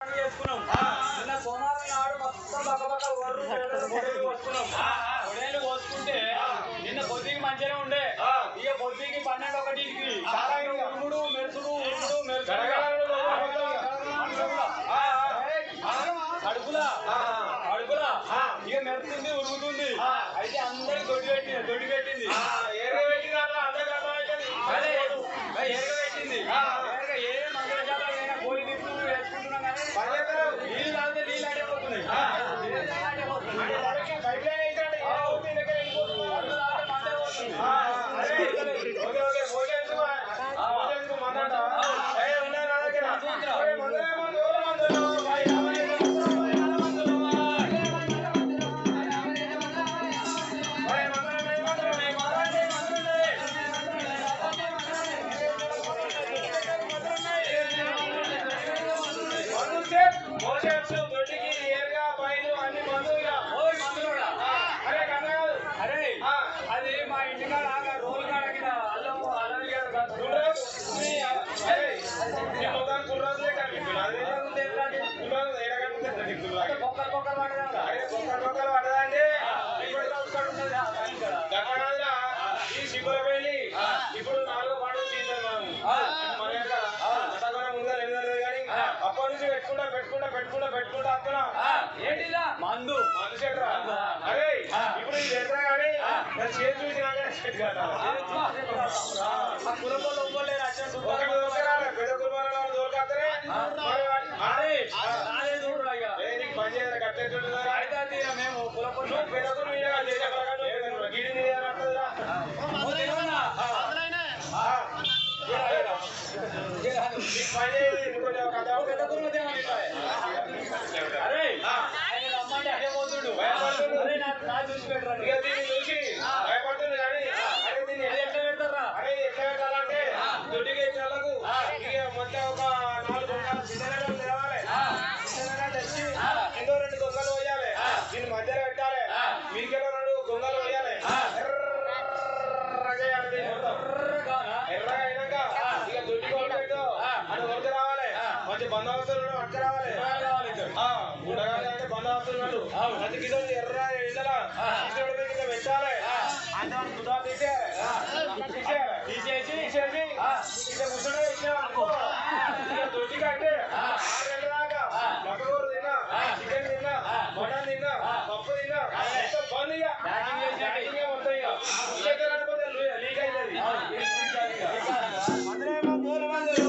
చేసుకున్నాం నిన్న సోమవారం నాడు మొత్తం పక్కపక్క ఒర్రు పేడలు గొడవలు పోసుకున్నాం గొడవలు పోసుకుంటే నిన్న పొద్దుకి మంచిగా ఉండే ఇక పొద్దుకి పన్నెండు ఒకటికి చాలా ఉరుముడు మెరుసుడు ఉరుముడు మెరుసుడు అడుగులా అడుగులా ఇక మెరుస్తుంది ఉరుగుతుంది అయితే అందరికి దొడ్డి పెట్టింది దొడ్డి పెట్టింది అదే, మరి ఎరగ పెట్టింది ఎరగ ఏ మంగళ జాతర కోడి తిప్పులు వేసుకుంటున్నాం కానీ నీళ్ళు తాగితే నీళ్ళు ఆడిపోతున్నాయి నీళ్ళు ఆడిపోతున్నాయి. అడుగు తాగితే మందే పోతుంది. ఓయ్ మందులోడా. అరే అది మా ఇంటికాడ ఆగా రోల్ కాడ కింద అల్లం అల్లం గారు కాదు. అంటే బొక్కలు బొక్కలు పడదా ఇప్పుడు నాలుగు పండుగ తీసాం మన యొక్క అంతకన్నా ముందర ఎనిమిది నెలలు కానీ అప్పటి నుంచి పెట్టుకుంటా పెట్టుకుంటా పెట్టుకుంటా పెట్టుకుంటా వస్తున్నా ఏంటిదా మందు మనిషి ఎట్రా? అరే ఇప్పుడు ఇది ఎట్రా కానీ నా చేతి చూసినాక చేతి కట్టాలి. ఆ కులపోళ్ళు ఒవ్వలేరు అచ్చం ఒకటి చూడాలి. దొరకరాలే, పెద్ద కుటుంబాల వాళ్ళు దొరకత్తరే. మరి వాడి- అరే నాదే చూడు ఇక. ఏ, నీకు పని చేయరా, కట్టేట్టుంటుందా? అయితే తీరా మేము కులపోళ్ళు నువ్వు పెద్ద కుటుంబం మీద చేసే పలకలు నువ్వు గిడి మీద ఏమంటుందిరా? ఓ తినవన్నా? ఆ. నీకు పని చేయదు, నీకు కొంచెం కథ ఓ పెద్ద కులపోళ్ళు తినమని ఇట్లా. అరే ఆయన రమ్మంటే అదే పోతుండు భయపడుతుండు. అరే నా నా చూసి పెట్టరా ఇక దీన్ని చూసి భయపడుతుంది కానీ అరే దీన్ని అది ఎట్లా పెడతారా అరే ఎట్లా పెట్టాలంటే దొడ్డికి ఎచ్చాలకు ఇక మొత్తం ఒక నాలుగు గంటల చిన్నగడ్డలు తేవాలి చిన్నగడ్డ తెచ్చి ఇంకో రెండు గొంగలు పోయాలి దీన్ని మధ్యలో పెట్టాలి మీకెళ్ళ రెండు గొంగలు పోయాలి ఎర్రగా చేయాలి దీన్ని మొత్తం. ఎర్రగానా? ఎర్రగా అయినాక ఇక దొడ్డికి ఒకటి పెట్టు అది వరకు రావాలి మంచి బందోబస్తులు పట్టుకు రావాలి ఎర్రగా కావాలి ఇక్కడ. ఆ, గుండగాలి అంటే బందోబస్తులు ఉన్నాడు అది కిలో ఎర్ర ఎండల ఇసుడు మీద కింద పెట్టాలి అంటే వాడు గుడ్డ తీసేయాలి తీసేయాలి తీసేసి తీసేసి ఇక ముసలి ఇచ్చాం అనుకో ఇక దొడ్డి కంటే ఆరు గంటల దాకా మటకూర తిన్నా చికెన్ తిన్నా మటన్ తిన్నా పప్పు తిన్నా మొత్తం బంద్ ఇక ప్యాకింగ్ చేసి ప్యాకింగ్ ఏ మొత్తం ఇక ఉల్లిగడ్డ లేకపోతే లీక్ అవుతుంది అందులో మూల మందులు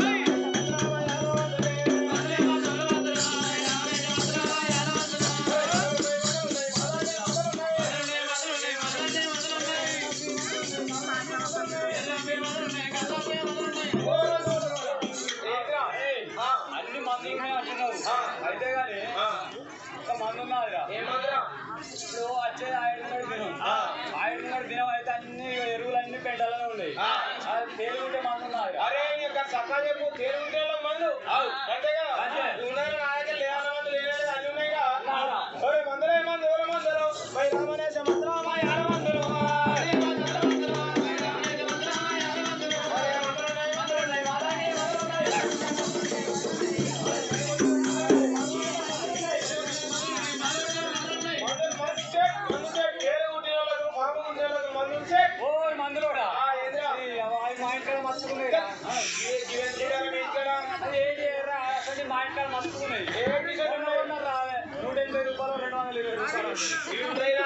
అన్ని మందు ఉన్నాయి అంటున్నావు అయితే కానీ ఒక మందు ఉన్నదిరా ఏమంటారా ఇప్పుడు వచ్చే ఐదు మూడు దినం ఐదు మూడు దినం అయితే అన్ని ఎరువులు అన్ని పెంటలోనే ఉన్నాయి అది తేలుకుంటే మందు ఉన్నది అరే ఇంకా చక్కగా చెప్పు తేరు ఉంటే మందు అంతేగా అంతే. ఉన్నారు నా దగ్గర లేని మందు లేని అన్ని ఉన్నాయిగా ఒరే మందులే మందు ఎవరు మందులు మై రామనేశ మందులు మై ఆడ మందులు అరే మందులు మందులు మై రామనేశ మందులు మై ఆడ మందులు అరే మందులు ఉన్నాయి, మందులు ఉన్నాయి, మాలాగే మందులు ఉన్నాయి. మందులు మందు చెక్, మందు చెక్. తేరు ఉండే వాళ్ళకు, పాము ఉండే వాళ్ళకు మందు చెక్. ఓ మందులు కూడా ఆ, ఏందిరా? మా ఇంట్లో మర్చుకున్నాయి ఏ జీవన్ జీవన్ మీ ఇక్కడ అది ఏంటి ఎర్ర అసలు మా ఇంట్లో మర్చుకున్నాయి ఏంటి మొన్న మొన్న రావే నూట ఎనభై రూపాయలు రెండు వందల ఇరవై రూపాయలు ఇవి ఉన్నాయిరా?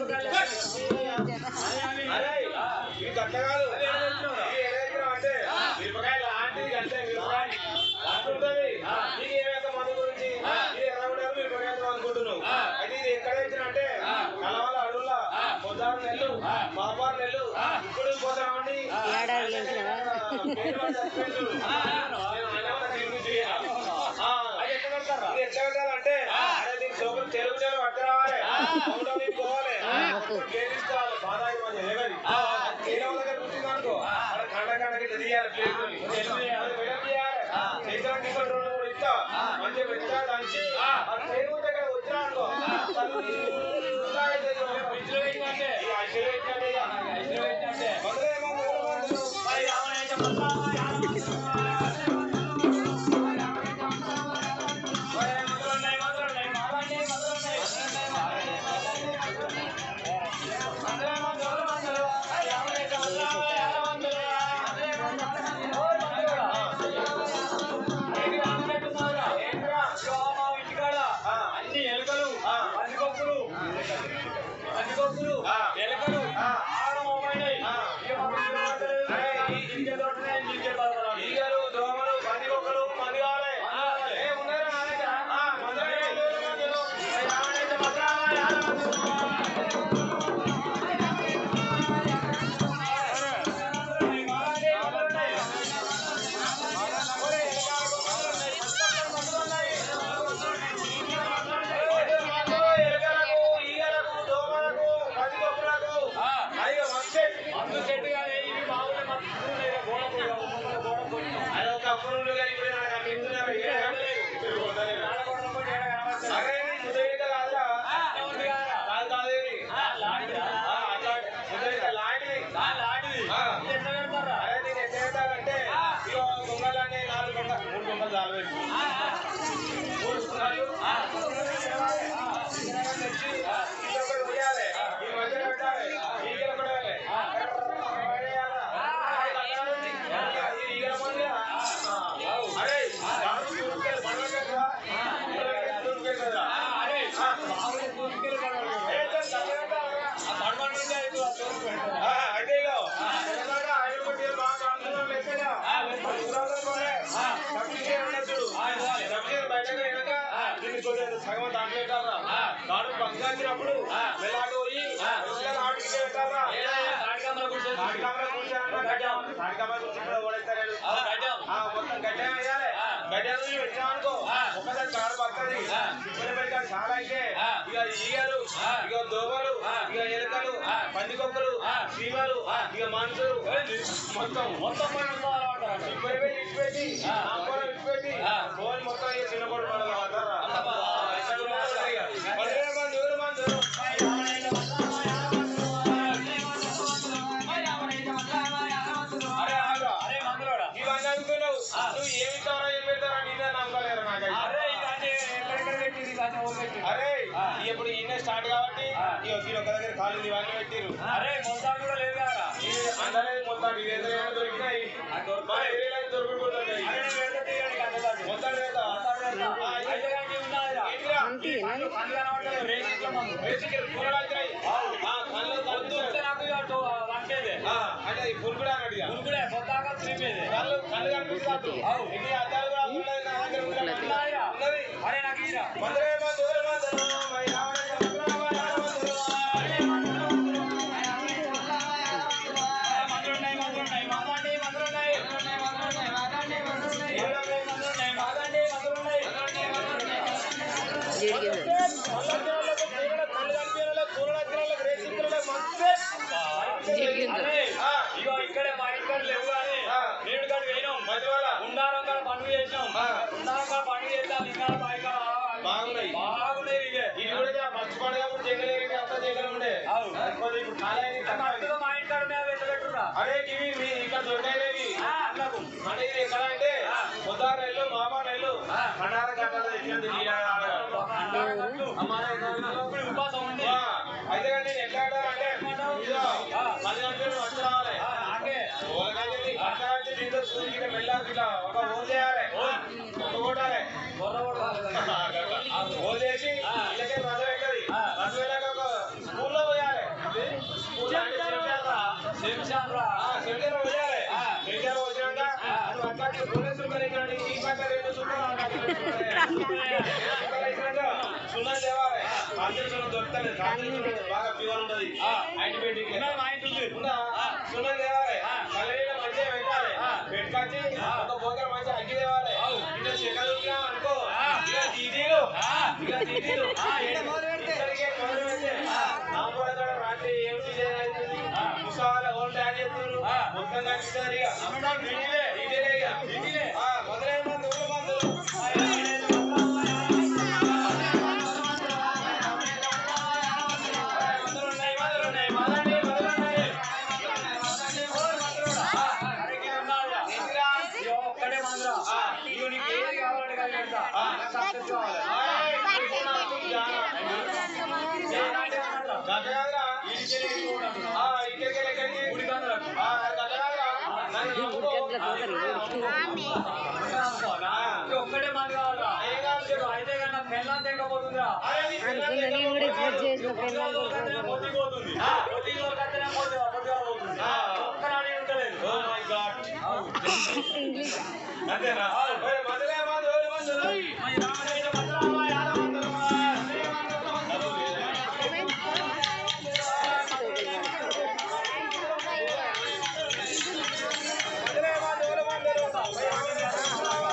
అరే, ఇవి గట్ల కాదు. ఇవి ఏదైతే అంటే మిరపకాయ లాంటిది అంటే మిరపకాయ లాంటి ఉంటది. నీకు ఏమైతే మందు గురించి ఇది ఎర్ర ఉంటారు మిరపకాయ అనుకుంటున్నావు అయితే ఇది ఎక్కడ ఇచ్చిన అంటే కలవాల అడవుల పొద్దారు నెల్లు పాపారు నెల్లు ఇప్పుడు పోతామండి ఏడాది గెలిచినవా? పేరు వాళ్ళు చచ్చిపోయిండ్రు. నేను అన్నవరం తిరిగి చేయాలి. ఆ, అది ఎట్లా పెడతారా ఇది ఎట్లా పెట్టాలంటే అరే దీనికి లోపల తెలుగు చేయాలి పట్ట రావాలి ఫోటో తీసుకోవాలి ప్లేట్ తీసుకోవాలి బాదాయి మన ఎవరి ఏదో దగ్గర కూర్చుంది అనుకో అక్కడ కండ కండకి ఇట్లా తీయాలి ప్లేట్ తీయాలి చేసిన టికెట్ రెండు కూడా ఇస్తా మంచిగా పెట్టా దంచి ఆ ట్రైన్ దగ్గర వచ్చినా అనుకో చల్లగా అవుతుంది. ఫ్రిడ్జ్లో పెట్టినట్టే ఈ ఐశ్వర్య పెట్టినట్టే ఇక. ఫ్రిడ్జ్లో పెట్టినట్టే మందులేమో మూడు మందులు. మరి రావణేశ మంత్రాలు, యాన మంత్రాలు. పందికొక్కులు ఆ. ఎలకలు ఆ. ఆగమోమైనాయి ఆ. ఇక మాకు దొరకలేదు. అరే, ఈ గింజలు దొరికినాయి, గింజలు బాధపడాలి. ఈగలు దోమలు పందికొక్కలు మందు కావాలి ఏ ఉన్నారా నా దగ్గర? ఆ, మందులు మందులు, మందులు. ఏ రావణైతే మందులు, రావణ మందులు. ఎలుకలకు, ఈగలకు, దోమలకు, పందికొక్కులకు. ఆ. అయ్యో, మస్తే. మందు చెట్టు కాదు, ఇవి మామూలు మందు ఉన్నాయి, గోడ పోయి, గోడ గోడ పోయి. అదొక అప్పులు కానీ ఇప్పుడు నాకు అన్ని ఇందులో ఏ ఇప్పుడు కొనలేదు. ఆడగొండ పోయి ఏడ కనబడతలేదు. అరే, నీ ముద్దరిక కాదురా. ఆ, ఉంది కాదురా. కాదు, కాదు ఇది. ఆ, లాంటిదా? ఆ, అట్లా ముద్దరిక లాంటిది. ఆ, లాంటిది. ఆ. ఇది ఎట్లా పెడతారా? అరే, నేను ఎట్లా చేస్తానంటే, ఇగో దొంగలన్నీ నాలుగు దొంగ, మూడు దొంగలు చాలు పెట్టు. ఆ, ఆ. మూడు దొంగలు, ఆ. తెచ్చి, ఈ ఒకటి ఉయ్యాలే, ఈ మధ్యలో పెట్టాలి, ఈగలు కూడా వేయాలి. పడేయాలా? ఈ ఈగల మందు కదా? అరే, దాంట్లో దూరుకెళ్ళి పడవకెళ్ళరా? దూరుకెళ్ళరా? ఆ, అరే, ఆ. మామూలు దూసుకెళ్ళి పడవాలి. ఏ, చల్లగా పెట్టాలా? ఆ పడమటి నుంచి అయితే ఆ తోలు పెడతారా? ఆ, అయితే ఇగో, తెలంగాణ ఆయన కొట్టి బాగా ఆందోళన లెక్కగా. ఆ, లెక్క. ఉత్తరాంధ్ర పోలే. ఆ. సబ్సిడీ ఉన్నది చూడు. ఆ, ఇవ్వాలి. సబ్సిడీ బయటకు పోయినాక, ఆ. దీన్ని కొద్దిగా సగం దాంట్లో పెట్టాలా? ఆ. దాంట్లో పంచాచినప్పుడు ఆ. మెల్లాడు పోయి ఆ. పిల్లలు ఆడికి పెట్టాలా? ఏడా, తాడికమ్మల కూర్చొని తాడికామర కూర్చోాలన్నా గడ్డం. తాడికామర కూర్చుంటే ఓడేస్తాడు. ఆ, గడ్డం. ఆ, మొత్తం గడ్డం వేయాలి. ఆ. గడ్డం నుంచి పెట్టామనుకో, ఆ. ఒకసారి కాడు పడుతుంది. ఆ. ఇబ్బంది పెట్టాలి చాలా అయితే ఆ. ఇక ఈగలు ఆ. ఇక దోమలు ఆ. ఇక ఎలుకలు ఆ. పందికొక్కలు ఆ. చీమలు ఆ. ఇక మనుషులు ఏంది? మొత్తం మొత్తం పోయి ఉందా అలవాటు ఇప్పటి పోయి ఇచ్చిపెట్టి ఆ. ఆ పొలం ఇచ్చిపెట్టి ఆ. ఫోన్ మొత్తం ఇక చిన్న కొడు పడాలి అంటారా? అబ్బా. ఎక్కడ ఉన్నారు ఇక? పదిహేను మంది, ఇరవై మంది. అరే ఆగురా. అరే మందులోడా. ఇవన్నీ అనుకున్నావు ఆ. నువ్వు ఏమి ఇస్తావరా ఏం పెడతారా నీదే నమ్మకలేరు నాకైతే అరే ఇవన్నీ ఎక్కడెక్కడ పెట్టింది ఇవన్నీ ఎవరు పెట్టింది? అరే ఆ. ఇప్పుడు ఈయన స్టార్ట్ కాబట్టి ఆ. ఇక మీరు ఒక దగ్గర ఖాళీ ఇవన్నీ పెట్టిరు అరే మొత్తం కూడా లేదు కదా అందరూ మొత్తం ఇది ఏదైనా దొరికినాయి ఆ దొరకదు. మన ఏరియాలో దొరుకుతుంటాయి అరే నేను పెడితే తీయడానికి అందదు. మొత్తం లేదా మొత్తం పెడతా. అయితే కానీ ఉన్నదిరా. ఏంటిరా? కళ్ళు కనబడతలేవు, రేసిట్లో మందు. బేసిక్ కూరలు వచ్చినాయి. ఆ, కళ్ళు పొద్దు కళ్ళు వస్తే నాకు ఇక అటు వంటేదే. ఆ, అంటే ఈ పుల్ కూడా అన్నట్టుగా ఉరుకుడే, పొద్దాక తిరిపేదే. కళ్ళు కళ్ళు కనిపిస్తుంది అవు. ఇన్ని అద్దాలు కూడా ఉన్నాయి నా దగ్గర ఉన్నాయి. ఉన్నదిరా. ఉన్నది అరే నాకు ఇరా. మందిరే మందిరే మందిరే మై రావణ మందిరే మందిరే మందులు ఉన్నాయి, మందులు ఉన్నాయి. మాదండి, మందులు ఉన్నాయి. ఏడున్నాయి, మందులు ఉన్నాయి. మాదండి, మందులు ఉన్నాయి. అరే, ఇగో ఇక్కడే మా ఇంట్లో లేవు కానీ ఆ. నేడు కాడ వేయడం ఉండారం కాడ పండుగ చేసినాం ఆ. ఉండారం కాడ పండుగ చేద్దాం ఇంకా పైగా బాగున్నాయి. బాగున్నాయి ఇవే ఇది కూడా మంచి పండుగ అప్పుడు జంగలేరి అంతా జంగలు ఉండే అవు. కొద్ది ఇప్పుడు కాలేజీ తక్కువ మట్టుగా మా ఇంటి కాడ మేము ఎంత పెట్టురా అరే ఇవి మీ ఇక్కడ దొరికాయి అట్లకు అంటే ఇది ఎక్కడ అంటే ఆ. ఉదాహరణ నెల్లు మామా నెల్లు ఆ. కన్నార కట్టాలి తెచ్చింది ఈ ఆడగాడు. అమ్మాయి ఎక్కడ ఇప్పుడు ఉపాసం ఉంది ఆ, అయితే కానీ నేను ఎట్లా ఆడాలంటే ఇదిగో, ఆ. పది గంటలు వచ్చి రావాలి ఆ, నాకే ఓలకైతే నీ కట్ట వచ్చి దీంట్లో సూర్యుకి ఇట్లా మెల్లాలి ఇట్లా ఒక ఓన్ చేయాలి ఒక కొట్టాలి బొర్ర కొట్టాలి. ఓన్ చేసి ఆ. ఇళ్ళకే రథం ఎక్కది ఆ. రథం వెళ్ళాక ఒక స్కూల్లో పోయాలి స్కూల్లో అంటే చెంచాలా? శంషాన్ రా. ఆ, చెంచాలా పోయాలి ఆ. చెంచాలా వచ్చినాక ఆ. నువ్వు అట్లా పోలీసులు మరి ఇక్కడ ఈ పక్క రెండు చుట్టాలు ఆ పక్క రెండు చుట్టాలు. చుట్టాలు వేసినాక సున్నం తేవాలి కాంతి సున్నం దొరుకుతుంది కాంతి సున్నం బాగా ప్యూర్ ఉన్నది ఆ. యాంటీబయాటిక్ ఉన్నది మా ఇంటి ఉంది. ఉందా ఆ. సున్నం తేవాలి ఆ. కళ్ళనీళ్ళ మంచిగా పెట్టాలి ఆ. పెట్టుకొచ్చి ఆ. ఒక బోకర మంచిగా అగ్గి తేవాలి అవు. ఇట్లా చెక్కలు ఉన్నా అనుకో ఆ. ఇక దీదీలు ఆ. ఇక దీదీలు ఆ, ఏంటి మొదలు పెడితే? ఇక్కడికే మొదలు పెడితే నా కూడా కూడా రాత్రి ఏమిటి చేయాలి ఆ. ముసాల ఓన్ డాడీ చెప్తున్నారు ఆ. మొత్తం కనిపిస్తారు ఇక అమ్మడం వీడిలే. డీటెయిల్ ఇక వీడిలే. ఆ, మొదలైన మంది ఊళ్ళో మందులు మందులు ఉన్నాయి మందులు ఉన్నాయి మదండి మందులు ఉన్నాయి ఏంటిరా? ఇగో ఒక్కడే మందురా. ఇగో నీకు ఏది కావాలంటే అది పెడతా. నాకు సక్సెస్ కావాలి. ఆయ్, ఇప్పుడు నాకు జానా. జానా అంటే ఏమంటారా? గంట కాదురా. ఈడికెళ్ళి ఈడికి కూడా అంటున్నా. ఆ, ఇక్కడికి వెళ్ళి ఎక్కడికి? గుడికి అందరకు. ఆ, గంట కాదురా. నన్ను నమ్ముకో. ఇగో ఒక్కడే మందు కావాలరా. ఏం కావాలి చెప్పు. ఇగో అయితే కానీ నాకు పెళ్ళాం తెగపోతుందిరా అరే నీ పిల్లలు అనుకున్నా నేను కూడా ఎక్స్పెక్ట్ చేసిన పెళ్ళాం పొద్దుగాల పొద్దుకి పోతుంది పొద్దుకి దొరకత్తేనే పోతుంది పొద్దుగాల పోతుంది ఒక్కనాడే ఉంటలేదు ఓ మై గాడ్ ఇంగ్లీష్ అంతేనా ఓయ్ మధురే మధు ఓయ్ మధురు మరి రామయ్య భద్రమ్మ యాదవంతులమ్మ. మధురే మధు ఓయ్ మధురు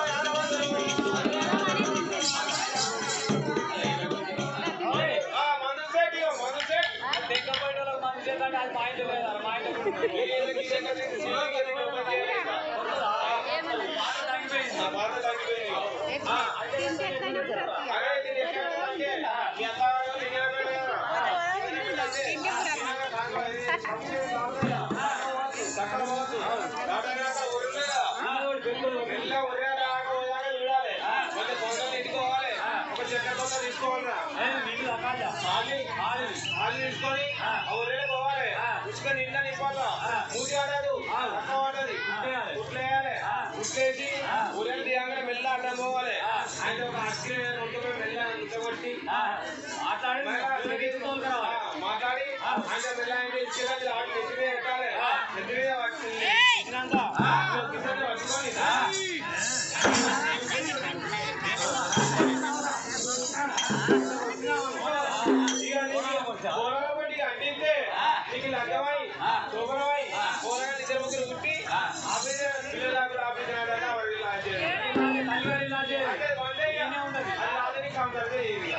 ఆ మందు సెట్ ఇగో మందు సెట్ తెగపోయేటోళ్ళకి మందు చేద్దాం అది మా ఇంట్లో లేదా మా ఇంట్లో ఈ ఎందుకు ఈ దగ్గర నుంచి సిటీకి ఎందుకు ఓపెన్ చేయలేదు? మాట తగ్గిపోయింది ఆ బాధ తగ్గిపోయింది ఆ అరే ఇది ఎక్కడ ఉందంటే మీ అత్త వాళ్ళు తినేవాళ్ళు కదా. తిన్నాక సాయంత్రం ఇది చక్కెర పోవద్దు. దాటాక ఊరు లేదా? మెల్ల ఉదయాక ఉదయాక చూడాలి. మళ్ళీ పొంగల్ ఇంటికి పోవాలి. ఒక చక్కెర కొత్త తీసుకోవాలిరా. నీళ్ళు తగ్గాలి ఖాళీ ఖాళీ తీసుకొని ఆ ఊరేళ్ళకి పోవాలి. ఉసుక నిండా నింపాలా. మూతి ఆడదు. పక్క పడదు. గుట్లేయాలి. గుట్లేసి ఊరేళ్ళు తీయంగానే మెల్ల అడ్డం పోవాలి. ఆయన ఒక అక్కి నొట్టుకొని మెల్ల నొట్టగొట్టి మాట్లాడి ఆ, మాట్లాడి ఆయన మెల్ల ఆయన ఇచ్చేదాన్ని ఆడి నెత్తి మీద పెట్టాలి. నెత్తి మీద పట్టి ఇచ్చినాక ఇదిగో కిందనే పట్టుకొని ఇక నీకు పొలంలో పెట్టి అంటిస్తే నీకు లగ్గమై శుభ్రమై పొలంగా ఇద్దరు ముగ్గురు కుట్టి ఆఫీసర్ పిల్లలకు ఆఫీసర్ అంటే వాడు ఇలా చేయాలి. అంటే వందే ఇక. అది రాదు నీకు కంపల్సరీ ఇది.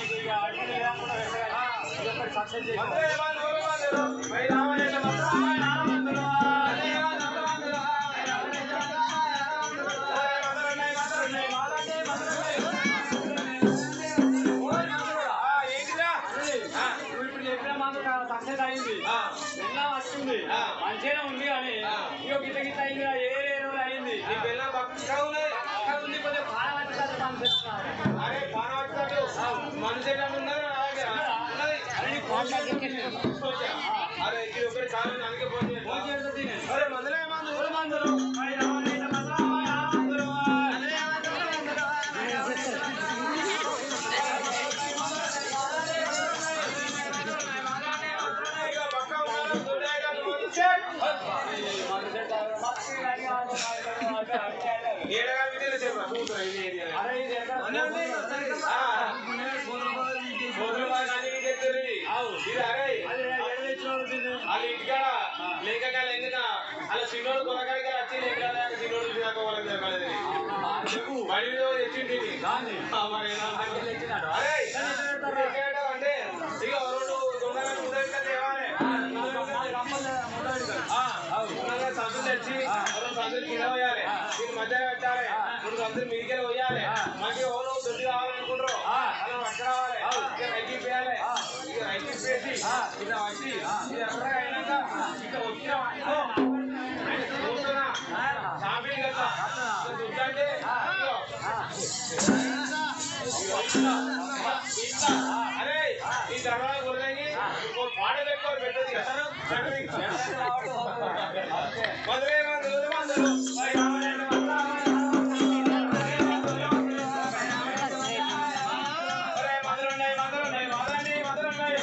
సక్సెస్ చేసి అందరూ ఏమన్నా నోరు మాట్లాడు. మరి రామయ్య మంత్రం, రామమంత్రం. అదే మంత్రం, మంత్రం. అదే మంత్రం ఉన్నాయి, మంత్రం ఉన్నాయి. మాట్లాడే మంత్రం ఉన్నాయి. ఆ, ఏంటిరా? ఆ, ఇప్పుడు చెప్పిన మాకు సక్సెస్ అయింది ఆ. ఎలా వచ్చింది ఆ. మంచిగానే ఉంది కానీ ఆ. ఇక గిట్ట గిట్ట అయింది ఏ ఏ రోజులు అయింది నీ పిల్ల బక్కగా ఉన్నది. అక్కడ ఉంది కొంచెం బాగా వచ్చింది అనిపిస్తున్నాను అరే పాన పట్టుకోడు. మనిషి ఎట్లా ఉన్నది నా దగ్గర? ఉన్నది. అరే నీ ఫోన్ తీసుకొచ్చా. అరే ఇది ఒకటి చాలు అందుకే ఫోన్ చేస్తా. ఫోన్ చేస్తుంది నేను. అరే మందులే మందు ఊరు మందులు. మరి రామయ్య మందులు, ఆ మందులు. ఇక పక్క ఉన్నాడు, చూడాలి, అది మందు సెట్. మందు సెట్ అవ్వదు. మస్తు రెడీ కావాలి, కావాలి, కావాలి, కావాలి. ఏడగా విధులు చెప్పు, చూస్తున్నా, ఇది ఏది అని. అరే ఇది ఎక్కడ? ఆ. ఫోన్లు వాడి దానికి చెప్తుర్రు ఇది. ఇది అరే అది ఎక్కడ తెచ్చినావు దీన్ని? వాళ్ళ ఇంటికాడ లేకకాల ఎందుక అలా చిన్నోడు కొనకాడికి వచ్చి లేక చిన్నోడు తినక వాళ్ళకి దొరకలేదు ఇది. ఆ, చెప్పు. బడి మీద పోయి తెచ్చింది ఇది. దాన్ని. ఆ, మరి ఎలా? అక్కడ తెచ్చినాడు. అరే ఇది ఎక్కడ అంటే ఇక రెండు దొంగలను ముద్దగా తేవాలి ఉన్నగా సందులు తెచ్చి రెండు సందులు కింద పోయాలి దీని మధ్య పెట్టాలి రెండు సందులు మీదికెళ్ళి పోయాలి మంచి ఓలో దొడ్డి కావాలనుకుంటారు అలా పట్టుకురావాలి ఇక రైకి పోయాలి ఇక రైకి వేసి ఇలా వచ్చి ఇది ఎర్రగా అయినాక ఇక వచ్చిన చూస్తున్నా షాపింగ్ కదా చూడండి అరే ఈ ధరలు గురించి పాట పెట్టుకోవాలి పెట్టదు మధురే మందులు మందులు అరే మందులు ఉన్నాయి మందులు ఉన్నాయి మందులు మందులు ఉన్నాయి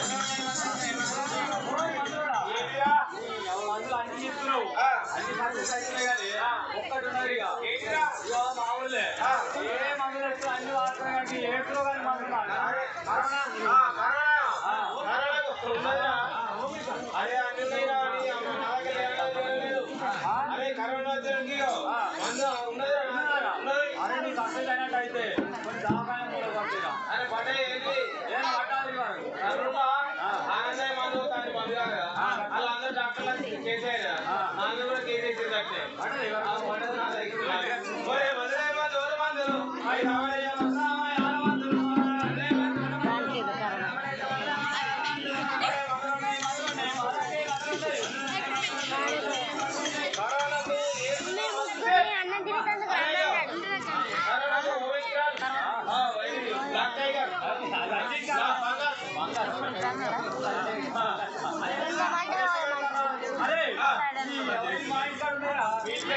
ఏంటిరా? మందులు అన్ని చెప్తున్నావు ఆ, అన్ని సక్సెస్ అయితున్నాయి కానీ ఒక్కటి ఉన్నది ఇక ఏంటిరా? ఇగో మా ఊళ్ళే ఆ. ఏ మందులు వేస్తున్నా అన్ని వాడుతున్నాయి కానీ ఏట్లో కానీ మందులు అరే, కరోనా ఆ, కరోనా కరోనా ఉన్నదా? అరే అన్ని ఉన్నాయిరా అని అమ్మ నా దగ్గర లేదు, లేదు. అరే కరోనా వచ్చేసరికి మందు ఉన్నదా ఉన్నది అరే నీ సక్సెస్ అయినట్టు అయితే కొన్ని దవాఖాన కూడా పంపిరా అరే పడే ఏంటి ఏం పట్టాలి వాడు కరోనా ఆనందయ్య మందు దాన్ని మందు కాదు కదా అలా అందరూ డాక్టర్లకు కేసు అయ్యారు అందరూ కూడా కేసు వేసేది అట్లే పట్టదు ఆ మందు నా దగ్గర లేదు. ఒరే మందులే మందు, ఒరే మందులు. అయ్యి రామయ్య మందు, రామయ్య ఆల మందులు. అదే మందులు, దానికి ఏదో కారణం ఒరే మందులు ఉన్నాయి, మందులు ఉన్నాయి, మందులు ఉన్నాయి. కరోనాకు ఏ అన్నం తిరుగుతుంది కరోనాకు ఓమిక్రాన్. ఆ, వైద్యుడు. Black tiger. బ్లాక్ అరే ఈ మా ఇంటికాడ ఉన్నారా?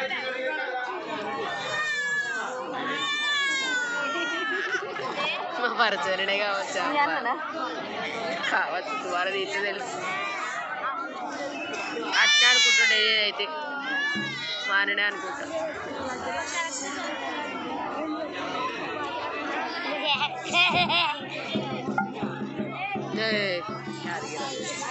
బంగారు. మా పరచనే కావచ్చా మీ అన్ననా కావచ్చు దువార తీస్తే తెలుసు అట్నే అనుకుంటుండే అయితే మాననే అనుకుంటా ఏయ్, అడిగిరా.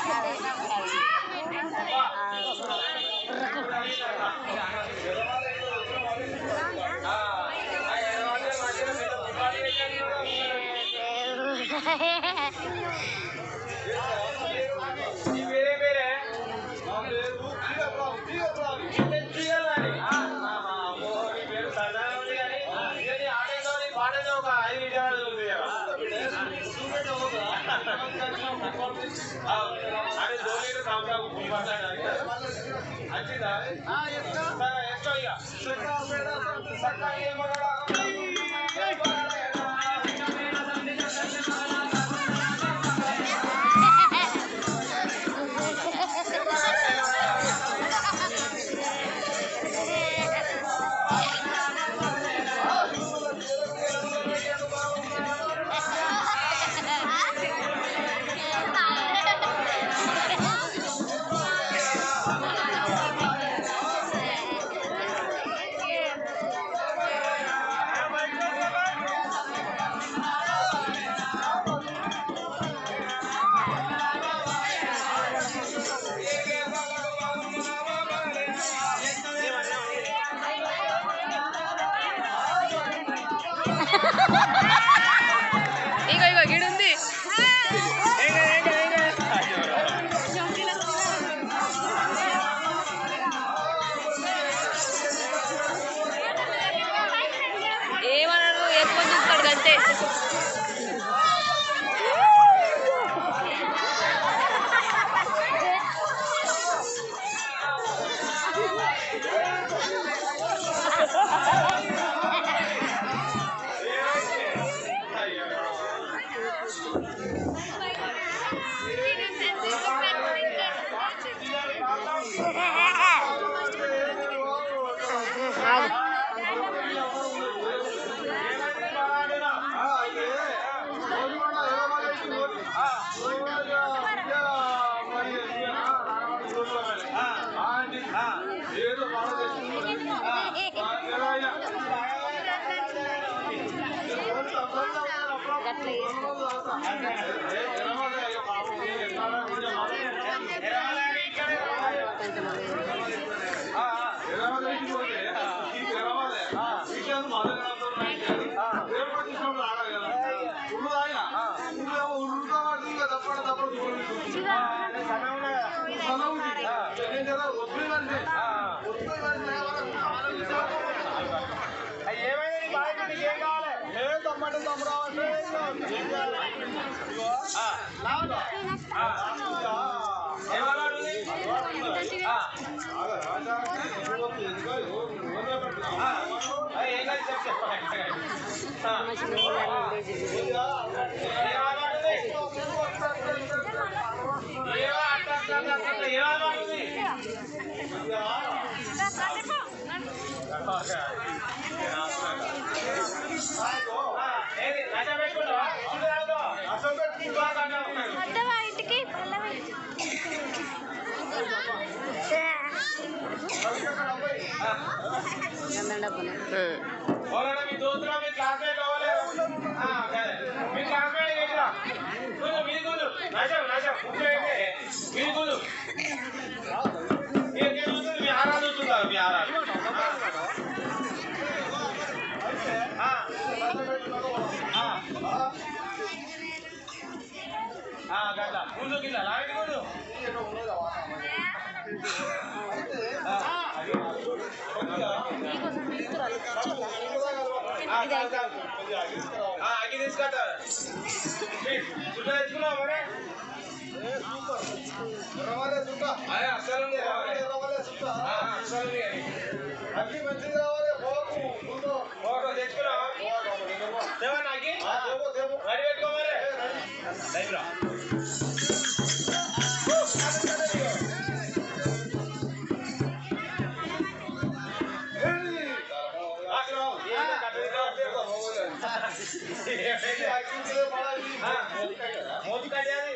ఈ పేరే పేరే మా పేరు తీగ ప్రావు, తీగ ప్రావు. ఇంతే తీగలని. ఆ, ఆ, ఆ, అమ్మో, నీ పేరు సరదాగా ఉంది కానీ, ఇక నీ ఆటేదో, నీ పాటేదో ఒక ఐదు నిమిషాలు ఉంది కదా. ఆ, అదే ధోనీలో సాంబాబు మాట్లాడాలి. వచ్చిందా? సరే, ఎక్కో ఇక. సక్కా ఏమన్నాడా? ఇగో ఇగో గిడుంది ఏమన్నాడు ఎక్కువ చూస్తాడు అంతే ఆగు. గట్ల చేసుకో. కొంచెం ఏమైనా నీ బాధ్యత నీకేం కావాలి ఏ తమ్మంటే తమ్ముడు అంటే ఏం చేయాలి? ఇదిగో, ఆ, ఆ, ఏమన్నాడు నీ? ఆ, ఆ, ఆ, ఏం కాదు చెప్పు, చెప్పు. ఆ, మనిషి నీళ్ళని ఉండేది. ఏమన్నాడు నీ? ఏమో అట్లా, అట్లా, అట్లా, అట్లా, ఏమన్నాడు నీ? ఆ, ఏది? నచ్చ పెట్టుకుంటావా? చూడు రాదు. అసలు పెట్టుకుంటావా? కన్నా. ఇంటికి డబ్బులు ఎవరైనా మీ దోస్తులు మీ క్లాస్మేట్ అవ్వలేదు మీ క్లాస్మేట్ ఏంటిరా కూదు మీది కూదు నశం నశం ముఖ్యమైతే మీది కూదు మీరు చూస్తుంది మీ ఆరాలు చూస్తున్నారు మీ ఆరాలు ఆ. ఆ. ఆ, గట్ల ముందు కింద లాంటి ముందు అగ్గి తీసుకొస్తా చుట్టూ తెచ్చుకున్నావు మరి అదే అస్సలు ఉంది ఆ, అస్సలు ఉంది ఫోటో తెచ్చుకున్నావా దేవన్నా అగ్గి రెడీ పెట్టుకో మరి లైవ్ రా మోతి కళ్యాణి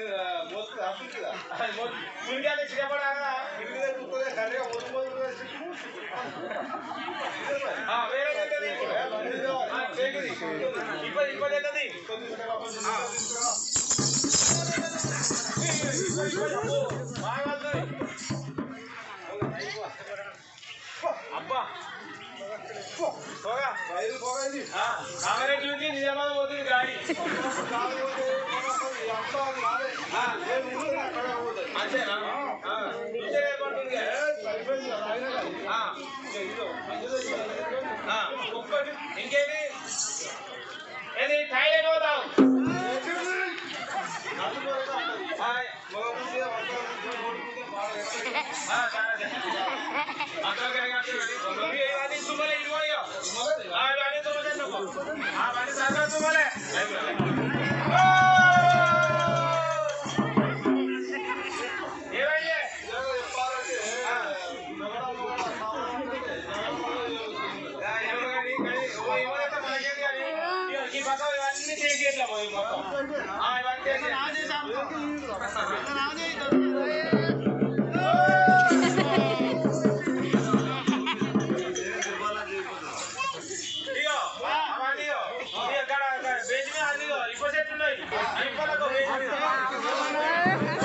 మునిగాలి సిద్ధపడాలా వేరే ఇప్పుడు ఇప్పుడు ఏంటది అబ్బా పోగా కామారెడ్డి నుంచి నిజామాబాద్ పోతుంది గాడి అంతేనా ఆ, ఇంతే ఏర్పడుతుంది ఆ. ఆ, ఒక్కటి ఇంకేది ఏది థాయిలాండ్ పోతావు ఆ, చాలా అక్కడ ఇవన్నీ తుమ్మలే ఇదిగోయో ఆ, ఇవన్నీ తుమ్మలే నువ్వు. ఆ, ఇవన్నీ సగం తుమ్మలే ఏమైంది ఆ. ఆ, ఏమో కానీ, కానీ, ఓ, ఇవ్వలేక మనకేంది కానీ, ఇగో ఈ పక్క ఇవన్నీ చేసేట్లా పోయి మొత్తం ఆ, ఇవన్నీ చేసేయాలి. ఇగో, అవన్నీ ఇగో. ఇగో, ఇక్కడ, ఇక్కడ బెంచ్ మీద అన్ని ఇగో, ఇప్ప చెట్లు ఉన్నాయి. ఆ ఇప్పలకు బెంచ్ మీద.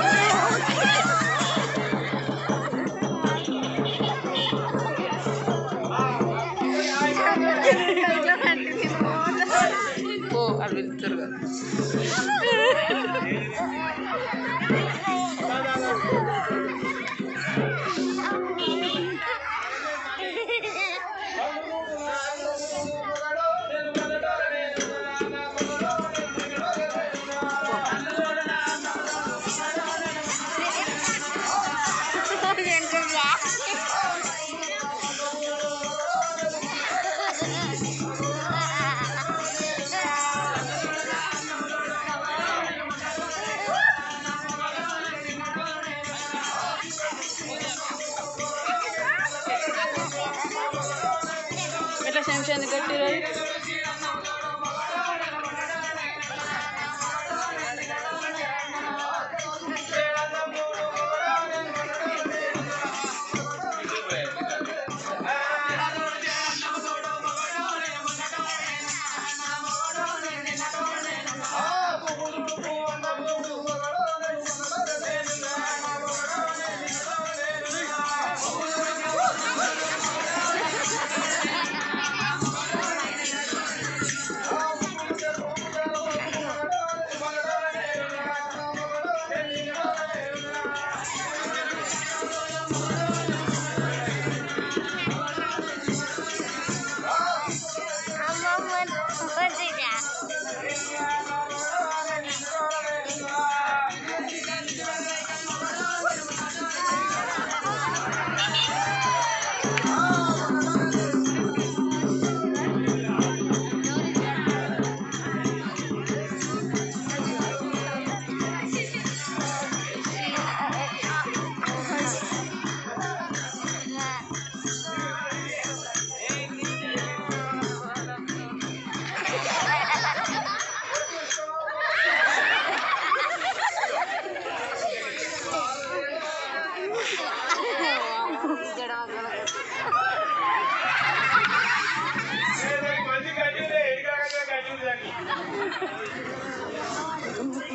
ఓ అటు వెళ్తారు కదా ఎట్లా శంషాన్ని కట్టిరు మంచి కట్టిందే ఎడిగా కట్టింది దాన్ని